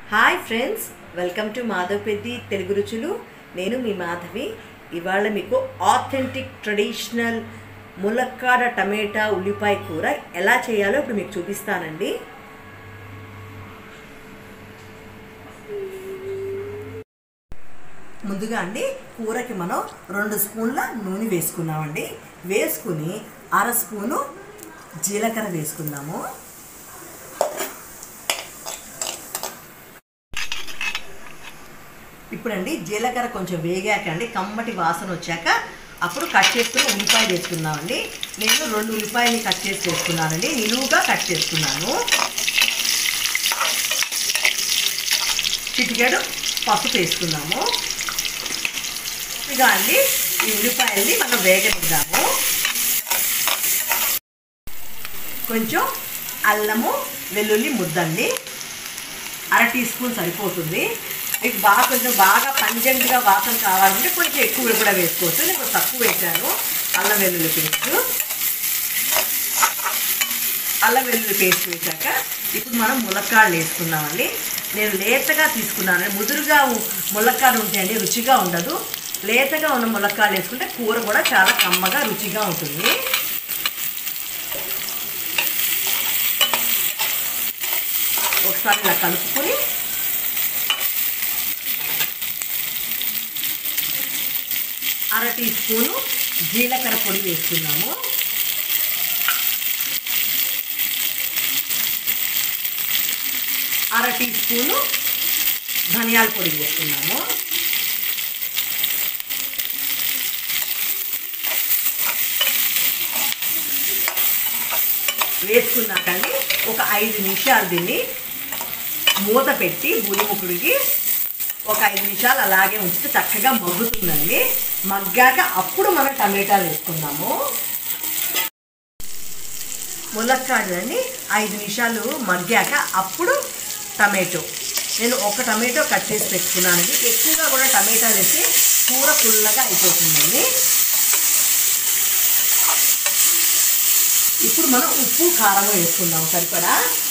hi friends welcome to Madhav Peddi Telugu రుచులు నేను మీ మాధవి ఇవాళ మీకు ఆథెంటిక్ ట్రెడిషనల్ ములక్కాడ టమేటా ఉల్లిపాయ కూర ఎలా చేయాలో ఇప్పుడు మీకు చూపిస్తానండి ముందుగా అండి కూరకి మనం రెండు స్పూన్ల నూనె వేసుకున్నామండి వేసుకుని అర స్పూను జీలకర్ర వేసుకుందాము ఇప్పుడండి జీలకర్ర కొంచెం వేగాక అండి కమ్మటి వాసన వచ్చాక అప్పుడు కట్ చేసుకుని ఉల్లిపాయ వేసుకుందామండి నేను రెండు ఉల్లిపాయని కట్ చేసి వేసుకున్నానండి నిలువుగా కట్ చేసుకున్నాను చిటికెడు పసుపు వేసుకున్నాము ఇక అండి ఈ ఉల్లిపాయల్ని మనం వేగనిద్దాము కొంచెం అల్లము వెల్లుల్లి ముద్దండి అర టీ స్పూన్ సరిపోతుంది మీకు బాగా కొంచెం బాగా పంజెంట్గా వాసన కావాలంటే కొంచెం ఎక్కువ కూడా వేసుకోవచ్చు నేను కొంచెం తక్కువ వేసాను అల్లం వెల్లుల్లి పేస్ట్ అల్లం వెల్లుల్లి పేస్ట్ వేసాక ఇప్పుడు మనం ములక్కాడలు వేసుకుందామండి నేను లేతగా తీసుకున్నాను ముదురుగా ములక్కాడు ఉంటే అండి రుచిగా ఉండదు లేతగా ఉన్న ములక్కాడలు వేసుకుంటే కూర కూడా చాలా కమ్మగా రుచిగా ఉంటుంది ఒకసారి ఇలా కలుపుకొని అర టీ స్పూను జీలకర్ర పొడి వేసుకున్నాము అర టీ స్పూను ధనియాల పొడి వేసుకున్నాము వేసుకున్నాకండి ఒక ఐదు నిమిషాలు దీన్ని మూత పెట్టి బూడిముకుడికి ఒక ఐదు నిమిషాలు అలాగే ఉంచితే చక్కగా మగ్గుతుందండి మగ్గాక అప్పుడు మనం టమాటాలు వేసుకుందాము ములక్కాడని ఐదు నిమిషాలు మగ్గాక అప్పుడు టమాటో నేను ఒక టమాటో కట్ చేసి పెట్టుకున్నానండి ఎక్కువగా కూడా టమాటాలు వేసి కూర పుల్లగా అయిపోతుందండి ఇప్పుడు మనం ఉప్పు కారం వేసుకుందాం సరిపడా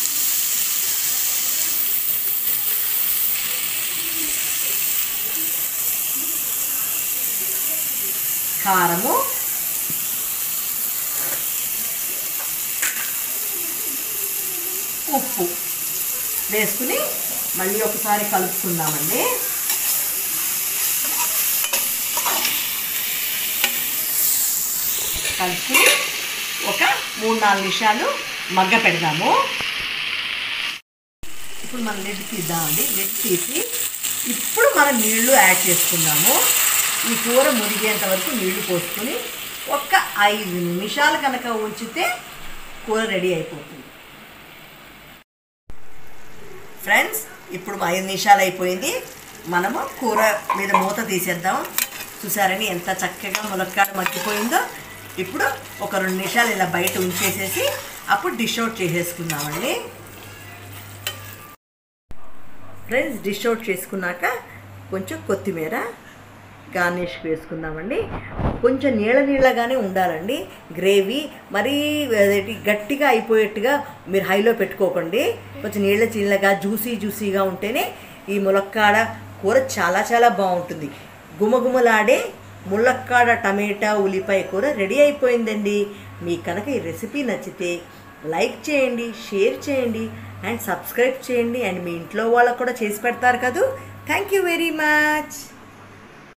కారము ఉప్పు వేసుకుని మళ్ళీ ఒకసారి కలుపుకుందామండి కలుపుకుని ఒక మూడు నాలుగు నిమిషాలు మగ్గ పెడదాము ఇప్పుడు మనం లిడ్ తీద్దామండి లిడ్ తీసి ఇప్పుడు మనం నీళ్లు యాడ్ చేసుకుందాము ఈ కూర మురిగేంత వరకు నీళ్లు పోసుకొని ఒక్క ఐదు నిమిషాలు కనుక ఉంచితే కూర రెడీ అయిపోతుంది ఫ్రెండ్స్ ఇప్పుడు ఐదు నిమిషాలు అయిపోయింది మనము కూర మీద మూత తీసేద్దాం చూసారని ఎంత చక్కగా ములక్కాడ మగ్గిపోయిందో ఇప్పుడు ఒక రెండు నిమిషాలు ఇలా బయట ఉంచేసేసి అప్పుడు డిష్ అవుట్ చేసేసుకుందామండి ఫ్రెండ్స్ డిష్ అవుట్ చేసుకున్నాక కొంచెం కొత్తిమీర గార్నిష్ వేసుకుందామండి కొంచెం నీళ్ళ నీళ్ళగానే ఉండాలండి గ్రేవీ మరీ అదేంటి గట్టిగా అయిపోయేట్టుగా మీరు హైలో పెట్టుకోకండి కొంచెం నీళ్ళ చిల్లగా జ్యూసీ జ్యూసీగా ఉంటేనే ఈ ములక్కాడ కూర చాలా చాలా బాగుంటుంది గుమగుమలాడే ములక్కాడ టమాటా ఉల్లిపాయ కూర రెడీ అయిపోయిందండి మీకు కనుక ఈ రెసిపీ నచ్చితే లైక్ చేయండి షేర్ చేయండి అండ్ సబ్స్క్రైబ్ చేయండి అండ్ మీ ఇంట్లో వాళ్ళకు కూడా చేసి పెడతారు కదూ థ్యాంక్ యూ వెరీ మచ్